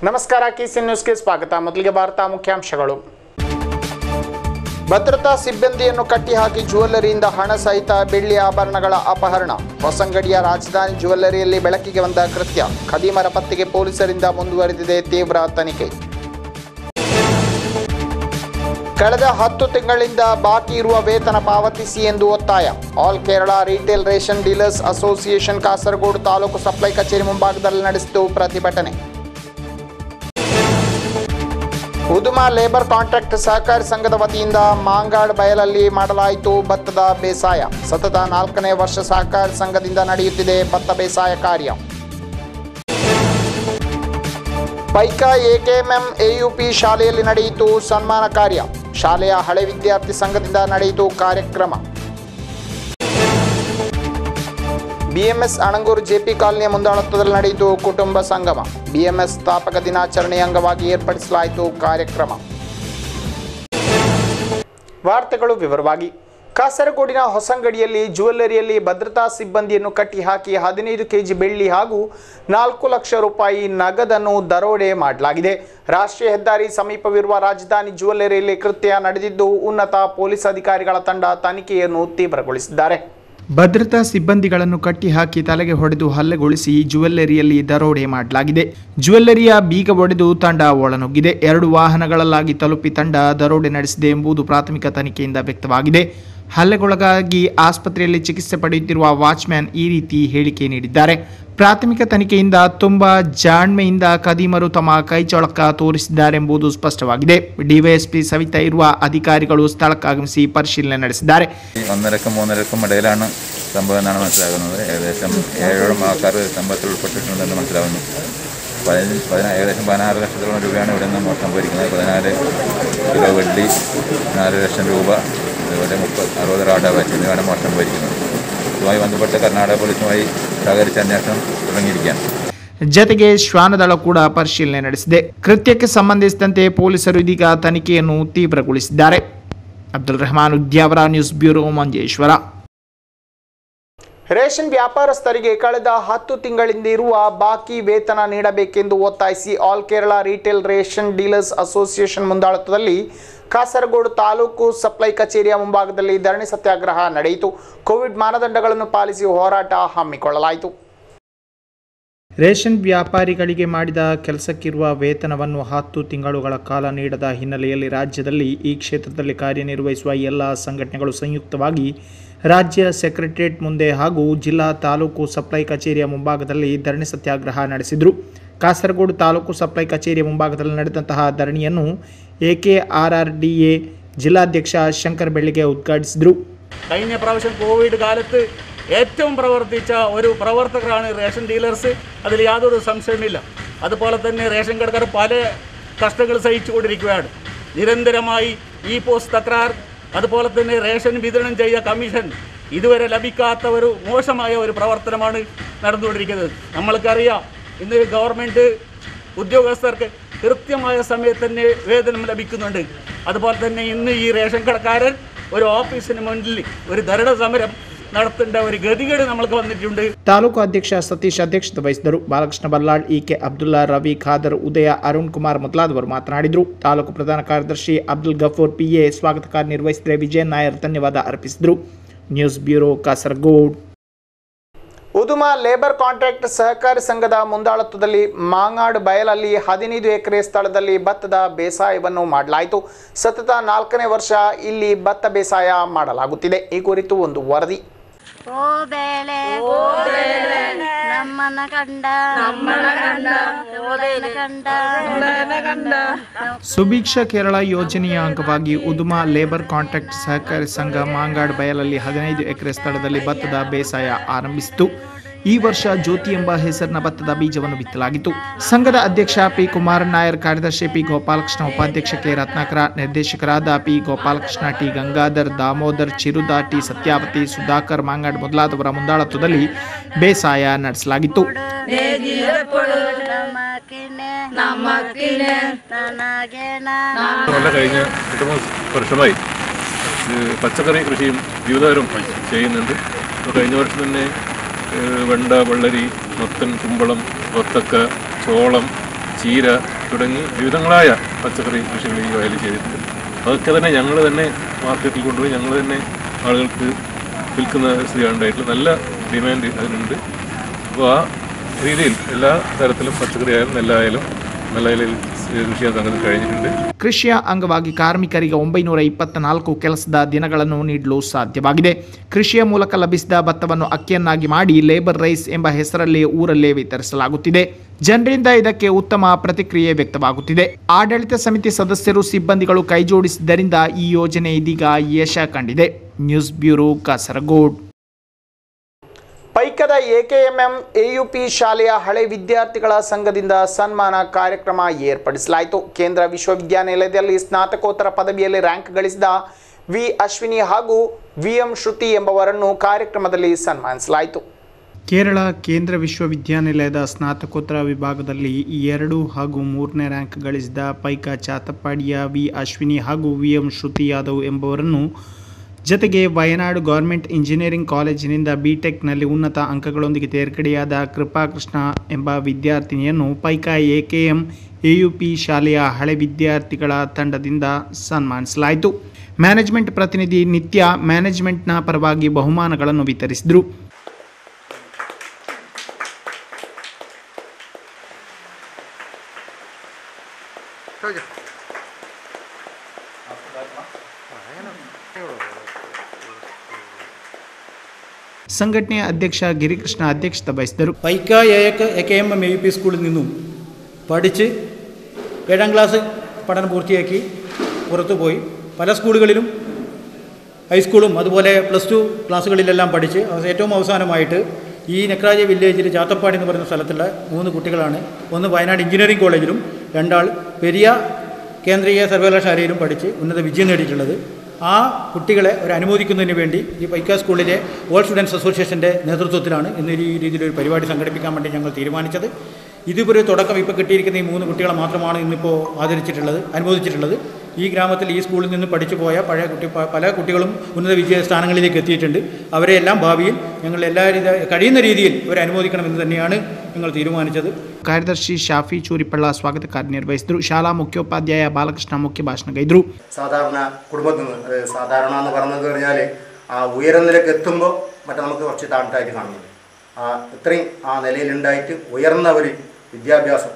ನಮಸ್ಕಾರ ಕಿಸಿನ್ ನ್ಯೂಸ್ಗೆ ಸ್ವಾಗತ ಮೊದಲಿಗೆ ಭಾರತ ಮುಖ್ಯಾಂಶಗಳು ಭದ್ರತಾ ಸಿಬ್ಬಂದಿಯನ್ನು ಕಟ್ಟಿಹಾಕಿ ಜ್ಯುವೆಲ್ಲರಿಯಿಂದ ಹಣ ಸಹಿತ ಬೆಳ್ಳಿ ಆಭರಣಗಳ ಅಪಹರಣ ಹೊಸಂಗಡಿಯ ರಾಜಧಾನಿ ಜ್ಯುವೆಲ್ಲರಿಯಲ್ಲಿ ಬೆಳಕಿಗೆ ಬಂದ ಕೃತ್ಯ ಖದೀಮರ ಪತ್ತೆಗೆ ಪೊಲೀಸರಿಂದ ಮುಂದುವರೆದಿದೆ ತೀವ್ರ ತನಿಖೆ ಕಳೆದ ಹತ್ತು ತಿಂಗಳಿಂದ ಬಾಕಿ ಇರುವ ವೇತನ ಪಾವತಿಸಿ ಎಂದು ಒತ್ತಾಯ all Kerala retail ration dealers association Kasaragod taluk supply ಕಚೇರಿ ಮುಂಭಾಗದಲ್ಲಿ ನಡೆಸಿತು ಪ್ರತಿಭಟನೆ ಉದುಮಾ ಲೇಬರ್ ಕಾಂಟ್ರಾಕ್ಟ್ ಸಹಕಾರಿ ಸಂಘದ ವತಿಯಿಂದ ಮಾಂಗಾಡ್ ಬಯಲಲ್ಲಿ ಮಾಡಲಾಯಿತು ಭತ್ತದ ಬೇಸಾಯ ಸತತ ನಾಲ್ಕನೇ ವರ್ಷ ಸಹಕಾರಿ ಸಂಘದಿಂದ ನಡೆಯುತ್ತಿದೆ ಭತ್ತ ಬೇಸಾಯ ಕಾರ್ಯ ಪೈಕಾ ಎಕೆಎಂಎಂ ಎಯುಪಿ ಶಾಲೆಯಲ್ಲಿ ನಡೆಯಿತು ಸನ್ಮಾನ ಕಾರ್ಯ ಶಾಲೆಯ ಹಳೆ ವಿದ್ಯಾರ್ಥಿ ಸಂಘದಿಂದ ನಡೆಯಿತು ಕಾರ್ಯಕ್ರಮ ಬಿಎಂಎಸ್ ಅಣಂಗೂರು ಜೆಪಿ ಕಾಲನಿಯ ಮುಂದಾಳತ್ವದಲ್ಲಿ ನಡೆಯಿತು ಕುಟುಂಬ ಸಂಗಮ ಬಿಎಂಎಸ್ ಸ್ಥಾಪಕ ದಿನಾಚರಣೆಯ ಅಂಗವಾಗಿ ಏರ್ಪಡಿಸಲಾಯಿತು ಕಾರ್ಯಕ್ರಮ ವಾರ್ತೆಗಳು ವಿವರವಾಗಿ ಕಾಸರಗೋಡಿನ ಹೊಸಂಗಡಿಯಲ್ಲಿ ಜ್ಯುವೆಲ್ಲರಿಯಲ್ಲಿ ಭದ್ರತಾ ಸಿಬ್ಬಂದಿಯನ್ನು ಕಟ್ಟಿಹಾಕಿ ಹದಿನೈದು ಕೆಜಿ ಬೆಳ್ಳಿ ಹಾಗೂ ನಾಲ್ಕು ಲಕ್ಷ ರೂಪಾಯಿ ನಗದನ್ನು ದರೋಡೆ ಮಾಡಲಾಗಿದೆ ರಾಷ್ಟ್ರೀಯ ಹೆದ್ದಾರಿ ಸಮೀಪವಿರುವ ರಾಜಧಾನಿ ಜ್ಯುವೆಲ್ಲರಿಯಲ್ಲಿ ಕೃತ್ಯ ನಡೆದಿದ್ದು ಉನ್ನತ ಪೊಲೀಸ್ ಅಧಿಕಾರಿಗಳ ತಂಡ ತನಿಖೆಯನ್ನು ತೀವ್ರಗೊಳಿಸಿದ್ದಾರೆ ಭದ್ರತಾ ಸಿಬ್ಬಂದಿಗಳನ್ನು ಕಟ್ಟಿಹಾಕಿ ತಲೆಗೆ ಹೊಡೆದು ಹಲ್ಲೆಗೊಳಿಸಿ ಜ್ಯುವೆಲ್ಲರಿಯಲ್ಲಿ ದರೋಡೆ ಮಾಡಲಾಗಿದೆ ಜ್ಯುವೆಲ್ಲರಿಯ ಬೀಗ ಒಡೆದು ತಂಡ ಒಳನುಗ್ಗಿದೆ ಎರಡು ವಾಹನಗಳಲ್ಲಾಗಿ ತಲುಪಿ ತಂಡ ದರೋಡೆ ನಡೆಸಿದೆ ಎಂಬುದು ಪ್ರಾಥಮಿಕ ತನಿಖೆಯಿಂದ ವ್ಯಕ್ತವಾಗಿದೆ ಹಲ್ಲೆಗೊಳಗಾಗಿ ಆಸ್ಪತ್ರೆಯಲ್ಲಿ ಚಿಕಿತ್ಸೆ ಪಡೆಯುತ್ತಿರುವ ವಾಚ್ಮ್ಯಾನ್ ಈ ರೀತಿ ಹೇಳಿಕೆ ನೀಡಿದ್ದಾರೆ ಪ್ರಾಥಮಿಕ ತನಿಖೆಯಿಂದ ತುಂಬಾ ಜಾಣ್ಮೆಯಿಂದ ಖದೀಮರು ತಮ್ಮ ಕೈಚಳಕ ತೋರಿಸಿದ್ದಾರೆಂಬುದು ಸ್ಪಷ್ಟವಾಗಿದೆ ಡಿವೈಎಸ್ಪಿ ಸವಿತಾ ಇರುವ അധികാരിಗಳು സ്ഥലಕ್ಕೆ ಆಗಮಿಸಿ പരിശീലನೆ ನಡೆಸಿದ್ದಾರೆ ഒന്നരക്കും മൂന്നരക്കും ഇടയിലാണ് സംഭവം എന്നാണ് മനസ്സിലാകുന്നത് ഏകദേശം ഏഴോളം ആൾക്കാർ സംഭവത്തിൽ ഉൾപ്പെട്ടിട്ടുണ്ടെന്ന് മനസ്സിലാകുന്നു പതിനഞ്ച് പതിനാ ഏകദേശം പതിനാറ് ലക്ഷത്തോളം രൂപയാണ് ഇവിടെ നിന്ന് മോഷണം പോയിരിക്കുന്നത് പതിനാല് കിലോ വെള്ളി നാല് ലക്ഷം രൂപ അതുപോലെ മുപ്പത് അറുപത് റാഡ വാച്ച് എന്നിവയാണ് മോഷണം പോയിരിക്കുന്നത് ഇതുമായി ബന്ധപ്പെട്ട് കർണാടക പോലീസുമായി സഹകരിച്ച് അന്വേഷണം തുടങ്ങിയിരിക്കുകയാണ് ಜತೆಗೆ ಶ್ವಾನದಳ ಕೂಡ ಪರಿಶೀಲನೆ ನಡೆಸಿದೆ ಕೃತ್ಯಕ್ಕೆ ಸಂಬಂಧಿಸಿದಂತೆ ಪೊಲೀಸರು ಇದೀಗ ತನಿಖೆಯನ್ನು ತೀವ್ರಗೊಳಿಸಿದ್ದಾರೆ Abdul Rahman Udyavara news bureau Manjeshwar ration ವ್ಯಾಪಾರಸ್ಥರಿಗೆ ಕಳೆದ ಹತ್ತು ತಿಂಗಳಿಂದ ಇರುವ ಬಾಕಿ ವೇತನ ನೀಡಬೇಕೆಂದು ಒತ್ತಾಯಿಸಿ all Kerala retail ration dealers association ಮುಂದಾಳತ್ವದಲ್ಲಿ ಕಾಸರಗೋಡು ತಾಲೂಕು ಸಪ್ಲೈ ಕಚೇರಿಯ ಮುಂಭಾಗದಲ್ಲಿ ಧರಣಿ ಸತ್ಯಾಗ್ರಹ ನಡೆಯಿತು ಕೋವಿಡ್ ಮಾನದಂಡಗಳನ್ನು ಪಾಲಿಸಿ ಹೋರಾಟ ಹಮ್ಮಿಕೊಳ್ಳಲಾಯಿತು ರೇಷನ್ ವ್ಯಾಪಾರಿಗಳಿಗೆ ಮಾಡಿದ ಕೆಲಸಕ್ಕಿರುವ ವೇತನವನ್ನು ಹತ್ತು ತಿಂಗಳುಗಳ ಕಾಲ ನೀಡದ ಹಿನ್ನೆಲೆಯಲ್ಲಿ ರಾಜ್ಯದಲ್ಲಿ ಈ ಕ್ಷೇತ್ರದಲ್ಲಿ ಕಾರ್ಯನಿರ್ವಹಿಸುವ ಎಲ್ಲ ಸಂಘಟನೆಗಳು ಸಂಯುಕ್ತವಾಗಿ ರಾಜ್ಯ ಸೆಕ್ರೆಟರಿಯೇಟ್ ಮುಂದೆ ಹಾಗೂ ಜಿಲ್ಲಾ ತಾಲೂಕು ಸಪ್ಲೈ ಕಚೇರಿಯ ಮುಂಭಾಗದಲ್ಲಿ ಧರಣಿ ಸತ್ಯಾಗ್ರಹ ನಡೆಸಿದರು ಕಾಸರಗೋಡು ತಾಲೂಕು ಸಪ್ಲೈ ಕಚೇರಿಯ ಮುಂಭಾಗದಲ್ಲಿ ನಡೆದಂತಹ ಧರಣಿಯನ್ನು A K R R D A ജില്ലാധ്യക്ഷ ശങ്കർ ബെള്ളിಗೆ ഉദ്ഘാടിಸಿದರು കഴിഞ്ഞ പ്രാവശ്യം കോവിഡ് കാലത്ത് ഏറ്റവും പ്രവർത്തിച്ച ഒരു പ്രവർത്തകരാണ് റേഷൻ ഡീലേഴ്സ് അതിൽ യാതൊരു സംശയമില്ല അതുപോലെ തന്നെ റേഷൻ കടക്കാർ പല കഷ്ടങ്ങൾ സഹിച്ചുകൊണ്ടിരിക്കുകയാണ് നിരന്തരമായി ഈ പോസ്റ്റ് തകരാർ അതുപോലെ തന്നെ റേഷൻ വിതരണം ചെയ്ത കമ്മീഷൻ ഇതുവരെ ലഭിക്കാത്ത ഒരു മോശമായ ഒരു പ്രവർത്തനമാണ് നടന്നുകൊണ്ടിരിക്കുന്നത് നമ്മൾക്കറിയാം ഇന്ന് ഗവൺമെൻറ് ഉദ്യോഗസ്ഥർക്ക് കൃത്യമായ സമയത്ത് തന്നെ വേതനം ലഭിക്കുന്നുണ്ട് അതുപോലെ തന്നെ ഇന്ന് ഈ റേഷൻ കടക്കാരൻ ഒരു ഓഫീസിന് മുന്നിൽ ഒരു ധരണ സമരം നടത്തേണ്ട ഒരു ഗതികേട് നമ്മൾക്ക് വന്നിട്ടുണ്ട് ತಾಲೂಕು ಅಧ್ಯಕ್ಷ ಸತೀಶ್ ಅಧ್ಯಕ್ಷತೆ ವಹಿಸಿದರು ಬಾಲಕೃಷ್ಣ ಬಲ್ಲಾಳ್ ಇಕೆ ಅಬ್ದುಲ್ಲಾ ರವಿ ಖಾದರ್ ಉದಯ ಅರುಣ್ ಕುಮಾರ್ ಮೊದಲಾದವರು ಮಾತನಾಡಿದರು ತಾಲೂಕು ಪ್ರಧಾನ ಕಾರ್ಯದರ್ಶಿ ಅಬ್ದುಲ್ ಗಫೂರ್ ಪಿಎ ಸ್ವಾಗತ ಕಾರ್ಯನಿರ್ವಹಿಸಿದರೆ ವಿಜಯನ್ ನಾಯರ್ ಧನ್ಯವಾದ ಅರ್ಪಿಸಿದರು news bureau Kasaragod Uduma labour contract ಸಹಕಾರಿ ಸಂಘದ ಮುಂದಾಳತ್ವದಲ್ಲಿ ಮಾಂಗಾಡ್ ಬಯಲಲ್ಲಿ ಹದಿನೈದು ಎಕರೆ ಸ್ಥಳದಲ್ಲಿ ಭತ್ತದ ಬೇಸಾಯವನ್ನು ಮಾಡಲಾಯಿತು ಸತತ ನಾಲ್ಕನೇ ವರ್ಷ ಇಲ್ಲಿ ಭತ್ತ ಬೇಸಾಯ ಮಾಡಲಾಗುತ್ತಿದೆ ಈ ಕುರಿತು ಒಂದು ವರದಿ ಓ ಬೇಳೆ ನಮ್ಮನ ಕಂಡ ನಮ್ಮನ ಕಂಡ ಓದನ ಕಂಡ ಕಂಡ ಸುಭಿಕ್ಷ ಕೇರಳ ಯೋಜನೆಯ ಅಂಗವಾಗಿ ಉದುಮಾ ಲೇಬರ್ ಕಾಂಟ್ರಾಕ್ಟ್ ಸಹಕಾರಿ ಸಂಘ ಮಾಂಗಾಡ್ ಬಯಲಲ್ಲಿ ಹದಿನೈದು ಎಕರೆ ಸ್ಥಳದಲ್ಲಿ ಭತ್ತದ ಬೇಸಾಯ ಆರಂಭಿಸಿತು ಈ ವರ್ಷ ಜ್ಯೋತಿ ಎಂಬ ಹೆಸರಿನ ಭತ್ತದ ಬೀಜವನ್ನು ಬಿತ್ತಲಾಗಿತ್ತು ಸಂಘದ ಅಧ್ಯಕ್ಷ ಪಿ ಕುಮಾರ್ ನಾಯರ್ ಕಾರ್ಯದರ್ಶಿ ಪಿ ಗೋಪಾಲಕೃಷ್ಣ ಉಪಾಧ್ಯಕ್ಷ ಕೆ ರತ್ನಾಕರ ನಿರ್ದೇಶಕರಾದ ಪಿ ಗೋಪಾಲಕೃಷ್ಣ ಟಿ ಗಂಗಾಧರ್ ದಾಮೋದರ್ ಚಿರುದ ಟಿ ಸತ್ಯಾವತಿ ಸುಧಾಕರ್ ಮಾಂಗಾಡ್ ಮೊದಲಾದವರ ಮುಂದಾಳತ್ವದಲ್ಲಿ ಬೇಸಾಯ ನಡೆಸಲಾಗಿತ್ತು ನಮಕಿನೆ ನಮಕಿನೆ ನನಗೇನ നല്ല കഴിഞ്ഞ എട്ട് മൂന്ന് വർഷമായി ഏഹ് പച്ചക്കറി കൃഷിയും വിവിധതരം ചെയ്യുന്നുണ്ട് അപ്പോൾ കഴിഞ്ഞ വർഷം തന്നെ ഏഹ് വെണ്ട വെള്ളരി മത്തൻ കുമ്പളം വത്തക്ക ചോളം ചീര തുടങ്ങി വിവിധങ്ങളായ പച്ചക്കറി കൃഷികൾ ഈ വയലിൽ ചെയ്തിട്ടുണ്ട് അതൊക്കെ തന്നെ ഞങ്ങൾ തന്നെ മാർക്കറ്റിൽ കൊണ്ടുപോയി ഞങ്ങൾ തന്നെ ആളുകൾക്ക് വിൽക്കുന്ന സ്ഥിതിയാണ് ഉണ്ടായിട്ടുള്ളത് നല്ല ഡിമാൻഡ് അതിനുണ്ട് അപ്പോൾ ആ രീതിയിൽ എല്ലാ തരത്തിലും പച്ചക്കറി ആയാലും നെല്ലായാലും നല്ല നിലയിൽ കൃഷി ചെയ്യാൻ സംഘത്തിൽ കഴിഞ്ഞിട്ടുണ്ട് ಕೃಷಿಯ ಅಂಗವಾಗಿ ಕಾರ್ಮಿಕರಿಗೆ ಒಂಬೈನೂರ ಇಪ್ಪತ್ನಾಲ್ಕು ಕೆಲಸದ ದಿನಗಳನ್ನು ನೀಡಲು ಸಾಧ್ಯವಾಗಿದೆ ಕೃಷಿಯ ಮೂಲಕ ಲಭಿಸಿದ ಭತ್ತವನ್ನು ಅಕ್ಕಿಯನ್ನಾಗಿ ಮಾಡಿ ಲೇಬರ್ ರೈಸ್ ಎಂಬ ಹೆಸರಲ್ಲಿ ಊರಲ್ಲೇ ವಿತರಿಸಲಾಗುತ್ತಿದೆ ಜನರಿಂದ ಇದಕ್ಕೆ ಉತ್ತಮ ಪ್ರತಿಕ್ರಿಯೆ ವ್ಯಕ್ತವಾಗುತ್ತಿದೆ ಆಡಳಿತ ಸಮಿತಿ ಸದಸ್ಯರು ಸಿಬ್ಬಂದಿಗಳು ಕೈಜೋಡಿಸಿದ್ದರಿಂದ ಈ ಯೋಜನೆ ಇದೀಗ ಯಶ ಕಂಡಿದೆ ನ್ಯೂಸ್ ಬ್ಯೂರೋ ಕಾಸರಗೋಡ್ ಪೈಕದ ಎಕೆಎಂಎಂ ಎಯುಪಿ ಶಾಲೆಯ ಹಳೆ ವಿದ್ಯಾರ್ಥಿಗಳ ಸಂಘದಿಂದ ಸನ್ಮಾನ ಕಾರ್ಯಕ್ರಮ ಏರ್ಪಡಿಸಲಾಯಿತು ಕೇಂದ್ರ ವಿಶ್ವವಿದ್ಯಾನಿಲಯದಲ್ಲಿ ಸ್ನಾತಕೋತ್ತರ ಪದವಿಯಲ್ಲಿ ರ್ಯಾಂಕ್ ಗಳಿಸಿದ ವಿ ಅಶ್ವಿನಿ ಹಾಗೂ ವಿ ಎಂ ಶ್ರುತಿ ಎಂಬವರನ್ನು ಕಾರ್ಯಕ್ರಮದಲ್ಲಿ ಸನ್ಮಾನಿಸಲಾಯಿತು ಕೇರಳ ಕೇಂದ್ರ ವಿಶ್ವವಿದ್ಯಾನಿಲಯದ ಸ್ನಾತಕೋತ್ತರ ವಿಭಾಗದಲ್ಲಿ ಎರಡು ಹಾಗೂ ಮೂರನೇ ರ್ಯಾಂಕ್ ಗಳಿಸಿದ ಪೈಕ ಚಾತಪ್ಪಾಡಿಯ ವಿ ಅಶ್ವಿನಿ ಹಾಗೂ ವಿ ಎಂ ಶ್ರುತಿ ಯಾದವ್ ಎಂಬುವರನ್ನು ಜತೆಗೆ ವಯನಾಡು ಗೌರ್ಮೆಂಟ್ ಇಂಜಿನಿಯರಿಂಗ್ ಕಾಲೇಜಿನಿಂದ ಬಿ ಟೆಕ್ನಲ್ಲಿ ಉನ್ನತ ಅಂಕಗಳೊಂದಿಗೆ ತೇರ್ಗಡೆಯಾದ ಕೃಪಾಕೃಷ್ಣ ಎಂಬ ವಿದ್ಯಾರ್ಥಿನಿಯನ್ನು Paika A K M A U P ಶಾಲೆಯ ಹಳೆ ವಿದ್ಯಾರ್ಥಿಗಳ ತಂಡದಿಂದ ಸನ್ಮಾನಿಸಲಾಯಿತು ಮ್ಯಾನೇಜ್ಮೆಂಟ್ ಪ್ರತಿನಿಧಿ ನಿತ್ಯ ಮ್ಯಾನೇಜ್ಮೆಂಟ್ನ ಪರವಾಗಿ ಬಹುಮಾನಗಳನ್ನು ವಿತರಿಸಿದರು സംഘടനಯ അധ്യക്ഷ ഗിരികൃഷ്ണ അധ്യക്ഷത വഹിಸಿದರು Paika A K M M A U P സ്കൂളിൽ നിന്നും പഠിച്ച് ഏഴാം ക്ലാസ് പഠനം പൂർത്തിയാക്കി പുറത്തു പോയി പല സ്കൂളുകളിലും ഹൈസ്കൂളും അതുപോലെ പ്ലസ് ടു ക്ലാസ്സുകളിലെല്ലാം പഠിച്ച് അവ- ഏറ്റവും അവസാനമായിട്ട് ഈ നെക്രാജി വില്ലേജിൽ ചാത്തപ്പാടി എന്ന് പറയുന്ന സ്ഥലത്തുള്ള മൂന്ന് കുട്ടികളാണ് ഒന്ന് വയനാട് എഞ്ചിനീയറിംഗ് കോളേജിലും രണ്ടാൾ പെരിയ കേന്ദ്രീയ സർവകലാശാലയിലും പഠിച്ച് ഉന്നത വിജയം നേടിയിട്ടുള്ളത് ആ കുട്ടികളെ ഒരു അനുമോദിക്കുന്നതിന് വേണ്ടി ഈ പൈക്ക സ്കൂളിലെ ഓൾ സ്റ്റുഡൻസ് അസോസിയേഷൻ്റെ നേതൃത്വത്തിലാണ് ഇന്ന് ഈ രീതിയിലൊരു പരിപാടി സംഘടിപ്പിക്കാൻ വേണ്ടി ഞങ്ങൾ തീരുമാനിച്ചത് ഇതുപോലെ തുടക്കം ഇപ്പോൾ കിട്ടിയിരിക്കുന്ന ഈ മൂന്ന് കുട്ടികളെ മാത്രമാണ് ഇന്നിപ്പോൾ ആദരിച്ചിട്ടുള്ളത് അനുമോദിച്ചിട്ടുള്ളത് ഈ ഗ്രാമത്തിൽ ഈ സ്കൂളിൽ നിന്ന് പഠിച്ചു പോയ പഴയ കുട്ടി പ- പല കുട്ടികളും ഉന്നത വിജയ സ്ഥാനങ്ങളിലേക്ക് എത്തിയിട്ടുണ്ട് അവരെ എല്ലാം ഭാവിയിൽ ഞങ്ങൾ എല്ലാ രീതി കഴിയുന്ന രീതിയിൽ അവരെ അനുമോദിക്കണമെന്ന് തന്നെയാണ് ഞങ്ങൾ തീരുമാനിച്ചത് ಕಾರ್ಯದರ್ಶಿ ಶಾಫಿ ಚೂರಿಪಳ್ಳ ಸ್ವಾಗತ ಕಾರ್ಯ ನಿರ್ವಹಿಸಿದರು ಶಾಲಾ ಮುಖ್ಯೋಪಾಧ್ಯಾಯ ಬಾಲಕೃಷ್ಣ ಮುಖ್ಯ ಭಾಷಣ ಗೈದರು സാധാരണ കുടുംബത്തിൽ നിന്ന് അത് സാധാരണ എന്ന് പറഞ്ഞത് പറഞ്ഞാൽ ആ ഉയരം നിലക്ക് എത്തുമ്പോൾ മറ്റേ നമുക്ക് കുറച്ച് താഴ്ത്തായിട്ട് കാണുന്നത് ആ ഇത്രയും ആ നിലയിലുണ്ടായിട്ട് ഉയർന്ന ഒരു വിദ്യാഭ്യാസം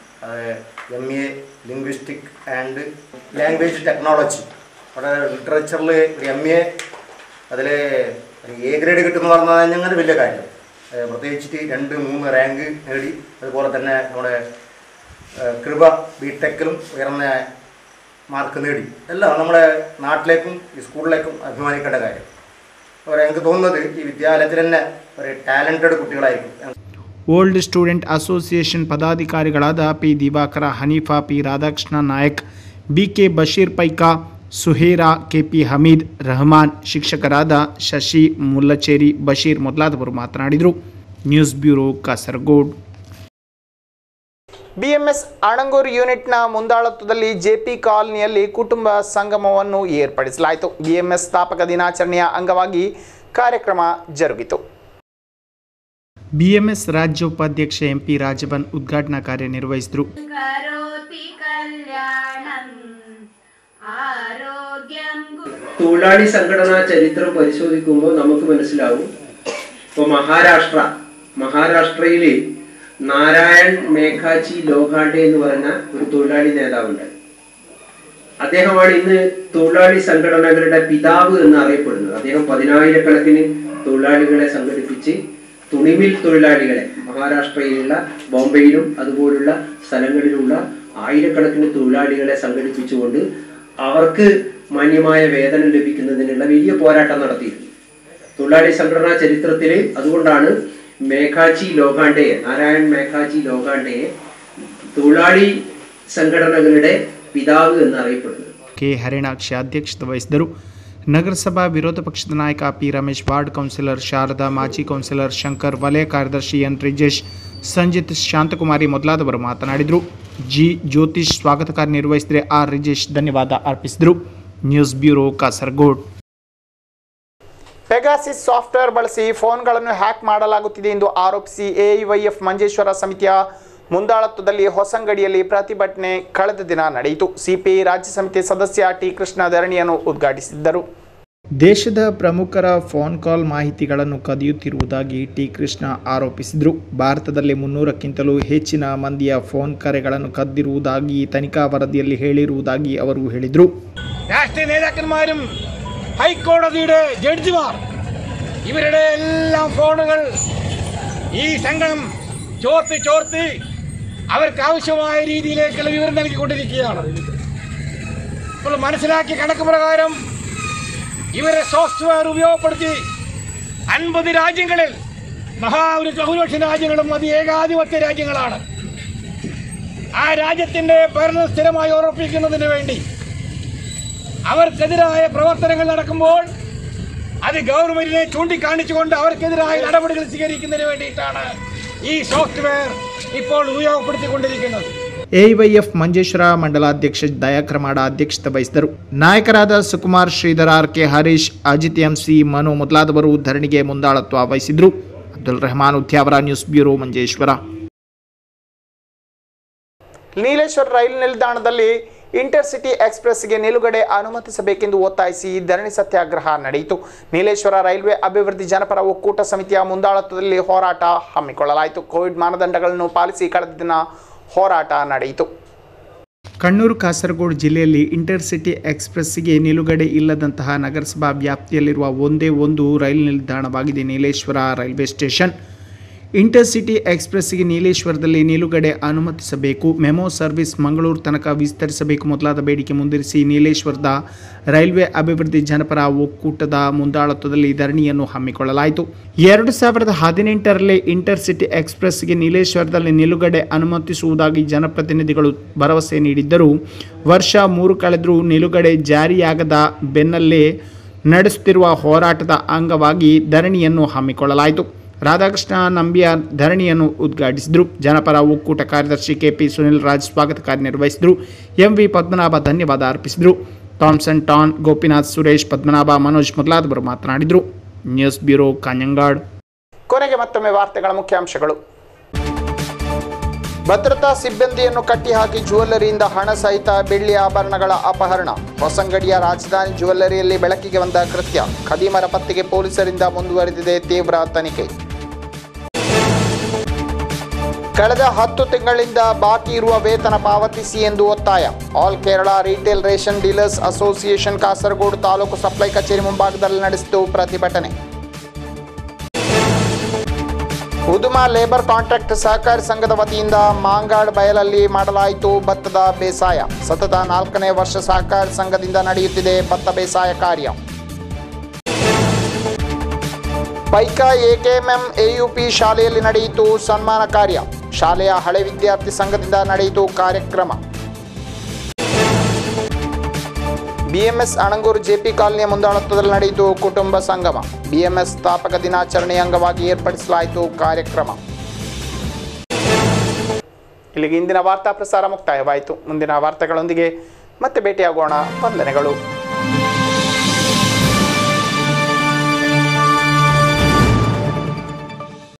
M A linguistic and language technology അവിടെ ലിറ്ററേച്ചറിൽ ഒരു എം എ അതിൽ ഒരു എ ഗ്രേഡ് കിട്ടുമെന്ന് പറഞ്ഞാൽ ഞങ്ങൾ വലിയ കാര്യം ഏഹ് പ്രത്യേകിച്ചിട്ട് രണ്ട് മൂന്ന് റാങ്ക് നേടി അതുപോലെ തന്നെ നമ്മുടെ ഏഹ് കൃപ ബി ടെക്കിലും ഉയർന്ന മാർക്ക് നേടി എല്ലാം നമ്മുടെ നാട്ടിലേക്കും ഈ സ്കൂളിലേക്കും അഭിമാനിക്കേണ്ട കാര്യം അപ്പോൾ എനിക്ക് തോന്നുന്നത് ഈ വിദ്യാലയത്തിൽ തന്നെ ഒരു ടാലൻറ്റഡ് കുട്ടികളായിരിക്കും ಓಲ್ಡ್ ಸ್ಟೂಡೆಂಟ್ ಅಸೋಸಿಯೇಷನ್ ಪದಾಧಿಕಾರಿಗಳಾದ P Divakara Haneefa P Radhakrishna Nayak B K Basheer Paika Suhera K P Hameed Rahman ಶಿಕ್ಷಕರಾದ ಶಶಿ ಮುಲ್ಲಚೇರಿ ಬಶೀರ್ ಮೊದಲಾದವರು ಮಾತನಾಡಿದರು news bureau Kasaragod BMS Ananguru ಯೂನಿಟ್ನ ಮುಂದಾಳತ್ವದಲ್ಲಿ ಜೆಪಿ ಕಾಲನಿಯಲ್ಲಿ ಕುಟುಂಬ ಸಂಗಮವನ್ನು ಏರ್ಪಡಿಸಲಾಯಿತು ಬಿಎಂಎಸ್ ಸ್ಥಾಪಕ ದಿನಾಚರಣೆಯ ಅಂಗವಾಗಿ ಕಾರ್ಯಕ್ರಮ ಜರುಗಿತು ಬಿಎಂಎಸ್ ರಾಜ್ಯ ಉಪಾಧ್ಯಕ್ಷ ಎಂಪಿ ರಾಜಬನ್ ಉದ್ಘಾಟನಾ ಕಾರ್ಯ ನಿರ್ವಹಿಸಿದರು കരോതി കല്യാണം ആരോഗ്യം ഗു- തൊഴിലാളി സംഘടനാ ചരിത്രം പരിശോധിക്കുമ്പോൾ നമുക്ക് മനസ്സിലാവും ഇപ്പോൾ മഹാരാഷ്ട്ര മഹാരാഷ്ട്രയിൽ നാരായൺ മേഘാജി ലോഹാണ്ഡെ എന്ന് പറഞ്ഞ ഒരു തൊഴിലാളി നേതാവുണ്ട് അദ്ദേഹമാണ് ഇന്ന് തൊഴിലാളി സംഘടനകളുടെ പിതാവ് എന്ന് അറിയപ്പെടുന്നത് അദ്ദേഹം പതിനായിരക്കണക്കിന് തൊഴിലാളികളെ സംഘടിപ്പിച്ച് തുണിമിൽ തൊഴിലാളികളെ മഹാരാഷ്ട്രയിലുള്ള ബോംബെയിലും അതുപോലുള്ള സ്ഥലങ്ങളിലുള്ള ആയിരക്കണക്കിന് തൊഴിലാളികളെ സംഘടിപ്പിച്ചുകൊണ്ട് അവർക്ക് മാന്യമായ വേതനം ലഭിക്കുന്നതിനുള്ള വലിയ പോരാട്ടം നടത്തിയിരുന്നു തൊഴിലാളി സംഘടനാ ചരിത്രത്തിൽ അതുകൊണ്ടാണ് മേഘാജി ലോകാണ്ടയെ നാരായൺ മേഘാജി ലോകാണ്ടയെ തൊഴിലാളി സംഘടനകളുടെ പിതാവ് എന്നറിയപ്പെടുന്നത് ಕೆ ಹರಿಣಾಕ್ಷಿ ಅಧ್ಯಕ್ಷತೆ ವಹಿಸಿದರು ನಗರಸಭಾ ವಿರೋಧ ಪಕ್ಷದ ನಾಯಕ P Ramesh ward councillor Sharada ಮಾಜಿ ಕೌನ್ಸಿಲರ್ ಶಂಕರ್ ವಲಯ ಕಾರ್ಯದರ್ಶಿ ಎನ್ ರಿಜೇಶ್ ಸಂಜಿತ್ ಶಾಂತಕುಮಾರಿ ಮೊದಲಾದವರು ಮಾತನಾಡಿದರು ಜಿ ಜ್ಯೋತಿಷ್ ಸ್ವಾಗತ ಕಾರ್ಯ ನಿರ್ವಹಿಸಿದರೆ ಆರ್ ರಿಜೇಶ್ ಧನ್ಯವಾದ ಅರ್ಪಿಸಿದರು news bureau Kasaragod Pegasus software ಬಳಸಿ ಫೋನ್ಗಳನ್ನು ಹ್ಯಾಕ್ ಮಾಡಲಾಗುತ್ತಿದೆ ಎಂದು ಆರೋಪಿಸಿ ಎಐವೈಎಫ್ ಮಂಜೇಶ್ವರ ಸಮಿತಿಯ ಮುಂದಾಳತ್ವದಲ್ಲಿ ಹೊಸಂಗಡಿಯಲ್ಲಿ ಪ್ರತಿಭಟನೆ ಕಳೆದ ದಿನ ನಡೆಯಿತು ಸಿಪಿಐ ರಾಜ್ಯ ಸಮಿತಿ ಸದಸ್ಯ ಟಿ ಕೃಷ್ಣ ಧರಣಿಯನ್ನು ಉದ್ಘಾಟಿಸಿದ್ದರು ದೇಶದ ಪ್ರಮುಖರ ಫೋನ್ ಕಾಲ್ ಮಾಹಿತಿಗಳನ್ನು ಕದಿಯುತ್ತಿರುವುದಾಗಿ ಟಿ ಕೃಷ್ಣ ಆರೋಪಿಸಿದರು ಭಾರತದಲ್ಲಿ ಮುನ್ನೂರಕ್ಕಿಂತಲೂ ಹೆಚ್ಚಿನ ಮಂದಿಯ ಫೋನ್ കരಗಳನ್ನು കದ್ದಿರುವುದಾಗಿ തനിഖാ വರದಿಯಲ್ಲಿ ಹೇಳಿರುವುದಾಗಿ ಅವರು ಹೇಳಿದರು രാഷ്ട്രീയ നേതാക്കന്മാരും ഹൈക്കോടതിയുടെ ജഡ്ജിമാർ ഇവരുടെ എല്ലാം ഫോണുകൾ ഈ സംഘം ചോർത്തി ചോർത്തി അവർക്ക് ആവശ്യമായ രീതിയിലേക്കുള്ള വിവരം നൽകിക്കൊണ്ടിരിക്കുകയാണ് ഇപ്പോൾ മനസ്സിലാക്കിയ കണക്ക് പ്രകാരം ഇവരെ സോഫ്റ്റ്വെയർ ഉപയോഗപ്പെടുത്തി അൻപത് രാജ്യങ്ങളിൽ മഹാ ഒരു ബഹുഭൂരിപക്ഷ രാജ്യങ്ങളും അത് ഏകാധിപത്യ രാജ്യങ്ങളാണ് ആ രാജ്യത്തിന്റെ ഭരണം സ്ഥിരമായി ഉറപ്പിക്കുന്നതിന് വേണ്ടി അവർക്കെതിരായ പ്രവർത്തനങ്ങൾ നടക്കുമ്പോൾ അത് ഗവൺമെന്റിനെ ചൂണ്ടിക്കാണിച്ചുകൊണ്ട് അവർക്കെതിരായ നടപടികൾ സ്വീകരിക്കുന്നതിന് വേണ്ടിയിട്ടാണ് ഈ സോഫ്റ്റ്വെയർ ഇപ്പോൾ ഉപയോഗപ്പെടുത്തിക്കൊണ്ടിരിക്കുന്നത് ಎಐವೈಎಫ್ ಮಂಜೇಶ್ವರ ಮಂಡಲಾಧ್ಯಕ್ಷ ದಯಾಕ್ರಮಾಡ ಅಧ್ಯಕ್ಷತೆ ವಹಿಸಿದರು ನಾಯಕರಾದ Sukumar Shridhar R K Harish Ajith MC Manu ಮೊದಲಾದವರು ಧರಣಿಗೆ ಮುಂದಾಳತ್ವ ವಹಿಸಿದ್ರು ಅಬ್ದುಲ್ ರೆಹಮಾನ್ ಉದ್ಯಾವರ ನ್ಯೂಸ್ ಬ್ಯೂರೋ ಮಂಜೇಶ್ವರ ನೀಲೇಶ್ವರ ರೈಲು ನಿಲ್ದಾಣದಲ್ಲಿ ಇಂಟರ್ಸಿಟಿ ಎಕ್ಸ್ಪ್ರೆಸ್ಗೆ ನಿಲುಗಡೆ ಅನುಮತಿಸಬೇಕೆಂದು ಒತ್ತಾಯಿಸಿ ಧರಣಿ ಸತ್ಯಾಗ್ರಹ ನಡೆಯಿತು ನೀಲೇಶ್ವರ ರೈಲ್ವೆ ಅಭಿವೃದ್ಧಿ ಜನಪರ ಒಕ್ಕೂಟ ಸಮಿತಿಯ ಮುಂದಾಳತ್ವದಲ್ಲಿ ಹೋರಾಟ ಹಮ್ಮಿಕೊಳ್ಳಲಾಯಿತು ಕೋವಿಡ್ ಮಾನದಂಡಗಳನ್ನು ಪಾಲಿಸಿ ಕಳೆದ ದಿನ ಹೋರಾಟ ನಡೆಯಿತು ಕಣ್ಣೂರು ಕಾಸರಗೋಡು ಜಿಲ್ಲೆಯಲ್ಲಿ ಇಂಟರ್ಸಿಟಿ ಎಕ್ಸ್ಪ್ರೆಸ್ಸಿಗೆ ನಿಲುಗಡೆ ಇಲ್ಲದಂತಹ ನಗರಸಭಾ ವ್ಯಾಪ್ತಿಯಲ್ಲಿರುವ ಒಂದೇ ಒಂದು ರೈಲು ನಿಲ್ದಾಣವಾಗಿದೆ ನೀಲೇಶ್ವರ ರೈಲ್ವೆ ಸ್ಟೇಷನ್ ಇಂಟರ್ಸಿಟಿ ಎಕ್ಸ್ಪ್ರೆಸ್ಸಿಗೆ ನೀಲೇಶ್ವರದಲ್ಲಿ ನಿಲುಗಡೆ ಅನುಮತಿಸಬೇಕು ಮೆಮೊ ಸರ್ವಿಸ್ ಮಂಗಳೂರು ತನಕ ವಿಸ್ತರಿಸಬೇಕು ಮೊದಲಾದ ಬೇಡಿಕೆ ಮುಂದಿರಿಸಿ ನೀಲೇಶ್ವರದ ರೈಲ್ವೆ ಅಭಿವೃದ್ಧಿ ಜನಪರ ಒಕ್ಕೂಟದ ಮುಂದಾಳತ್ವದಲ್ಲಿ ಧರಣಿಯನ್ನು ಹಮ್ಮಿಕೊಳ್ಳಲಾಯಿತು ಎರಡು ಸಾವಿರದ ಹದಿನೆಂಟರಲ್ಲಿ ಇಂಟರ್ಸಿಟಿ ಎಕ್ಸ್ಪ್ರೆಸ್ಗೆ ನೀಲೇಶ್ವರದಲ್ಲಿ ನಿಲುಗಡೆ ಅನುಮತಿಸುವುದಾಗಿ ಜನಪ್ರತಿನಿಧಿಗಳು ಭರವಸೆ ನೀಡಿದ್ದರೂ ವರ್ಷ ಮೂರು ಕಳೆದರೂ ನಿಲುಗಡೆ ಜಾರಿಯಾಗದ ಬೆನ್ನಲ್ಲೇ ನಡೆಸುತ್ತಿರುವ ಹೋರಾಟದ ಅಂಗವಾಗಿ ಧರಣಿಯನ್ನು ಹಮ್ಮಿಕೊಳ್ಳಲಾಯಿತು ರಾಧಾಕೃಷ್ಣ ನಂಬಿಯ ಧರಣಿಯನ್ನು ಉದ್ಘಾಟಿಸಿದರು ಜನಪರ ಒಕ್ಕೂಟ ಕಾರ್ಯದರ್ಶಿ ಕೆಪಿ ಸುನಿಲ್ ರಾಜ್ ಸ್ವಾಗತ ಕಾರ್ಯನಿರ್ವಹಿಸಿದರು ಎಂವಿ ಪದ್ಮನಾಭ ಧನ್ಯವಾದ ಅರ್ಪಿಸಿದರು ಥಾಮ್ಸನ್ ಟಾನ್ ಗೋಪಿನಾಥ್ ಸುರೇಶ್ ಪದ್ಮನಾಭ ಮನೋಜ್ ಮೊದಲಾದವರು ಮಾತನಾಡಿದರು ನ್ಯೂಸ್ ಬ್ಯೂರೋ ಕಾಂಜಂಗಾಡ್ ಕೊನೆಗೆ ಮತ್ತೊಮ್ಮೆ ವಾರ್ತೆಗಳ ಮುಖ್ಯಾಂಶಗಳು ಭದ್ರತಾ ಸಿಬ್ಬಂದಿಯನ್ನು ಕಟ್ಟಿಹಾಕಿ ಜುವೆಲ್ಲರಿಯಿಂದ ಹಣ ಸಹಿತ ಬೆಳ್ಳಿ ಆಭರಣಗಳ ಅಪಹರಣ ಹೊಸಂಗಡಿಯ ರಾಜಧಾನಿ ಜುವೆಲ್ಲರಿಯಲ್ಲಿ ಬೆಳಕಿಗೆ ಬಂದ ಕೃತ್ಯ ಖದೀಮರ ಪತ್ತೆಗೆ ಪೊಲೀಸರಿಂದ ಮುಂದುವರೆದಿದೆ ತೀವ್ರ ತನಿಖೆ ಕಳೆದ ಹತ್ತು ತಿಂಗಳಿಂದ ಬಾಕಿ ಇರುವ ವೇತನ ಪಾವತಿಸಿ ಎಂದು ಒತ್ತಾಯ all Kerala retail ration dealers association Kasaragod taluk supply ಕಚೇರಿ ಮುಂಭಾಗದಲ್ಲಿ ನಡೆಸಿತು ಪ್ರತಿಭಟನೆ ಉದುಮ ಲೇಬರ್ ಕಾಂಟ್ರಾಕ್ಟ್ ಸಹಕಾರಿ ಸಂಘದ ವತಿಯಿಂದ ಮಾಂಗಾಡ್ ಬಯಲಲ್ಲಿ ಮಾಡಲಾಯಿತು ಭತ್ತದ ಬೇಸಾಯ ಸತತ ನಾಲ್ಕನೇ ವರ್ಷ ಸಹಕಾರಿ ಸಂಘದಿಂದ ನಡೆಯುತ್ತಿದೆ ಭತ್ತ ಬೇಸಾಯ ಕಾರ್ಯ ಪೈಕಾ ಎಕೆಎಂಎಂ ಎಯುಪಿ ಶಾಲೆಯಲ್ಲಿ ನಡೆಯಿತು ಸನ್ಮಾನ ಕಾರ್ಯ ಶಾಲೆಯ ಹಳೆ ವಿದ್ಯಾರ್ಥಿ ಸಂಘದಿಂದ ನಡೆಯಿತು ಕಾರ್ಯಕ್ರಮ ಬಿಎಂಎಸ್ ಅಣಂಗೂರು ಜೆಪಿ ಕಾಲನಿಯ ಮುಂದಾಳತ್ವದಲ್ಲಿ ನಡೆಯಿತು ಕುಟುಂಬ ಸಂಗಮ ಬಿಎಂಎಸ್ ಸ್ಥಾಪಕ ದಿನಾಚರಣೆಯ ಅಂಗವಾಗಿ ಏರ್ಪಡಿಸಲಾಯಿತು ಕಾರ್ಯಕ್ರಮ ಇಲ್ಲಿಗೆ ಇಂದಿನ ವಾರ್ತಾ ಪ್ರಸಾರ ಮುಕ್ತಾಯವಾಯಿತು ಮುಂದಿನ ವಾರ್ತೆಗಳೊಂದಿಗೆ ಮತ್ತೆ ಭೇಟಿಯಾಗೋಣ ವಂದನೆಗಳು